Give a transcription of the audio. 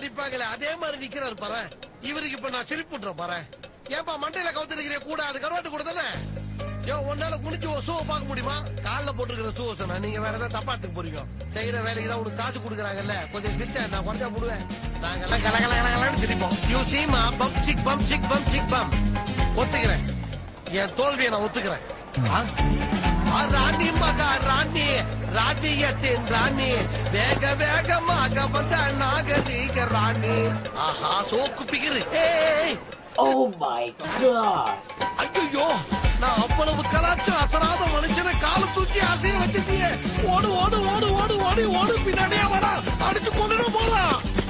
நிப்பாங்களே அதே மாதிரி நிக்கிறாரு பாரு இவருக்கு இப்ப நான் சிரிப்பு விட்டுறேன் பாரு ஏன்பா மண்டையில கவுத்திருக்கிற கூட அது கருவாட்டு கூட தானே யோ உன்னால குனிஞ்சு ஒரு ஷூவை பார்க்க முடியுமா கால்ல போட்டுருக்கிற ஷூ சொன்னா நீங்க வேற ஏதாவது தப்பா எடுத்துக்க போறீங்க செய்யற வேலைக்கு தான் உனக்கு காசு கொடுக்குறாங்கல்ல கொஞ்சம் சிரிச்சா நான் குறைஞ்சா போடுவேன் நாங்கெல்லாம் கல கல கல கலன்னு சிரிப்போம் யூ சீமா பம் சிக் பம் சிக் பம் சிக் பம் ஒத்துக்கிறேன் என் தோல்வியை நான் ஒத்துக்கிறேன் ஆ? ஆ, ராணி மகா ராணி ராஜ்யத்தின் ராணி வேக வேகமாக வந்த நாகரீக ராணி ஆஹா சோக்கு பிகிரு ஏய் Oh my god! ஐயோ நான் அவ்வளவு கலாச்சார அசராத மனுஷனை கால தூக்கி அசைய வச்சிருக்கீங்க ஓடு ஓடு ஓடு ஓடு ஓடு ஓடு பின்னாடியே வரா அடிச்சு கொண்டு போலாம்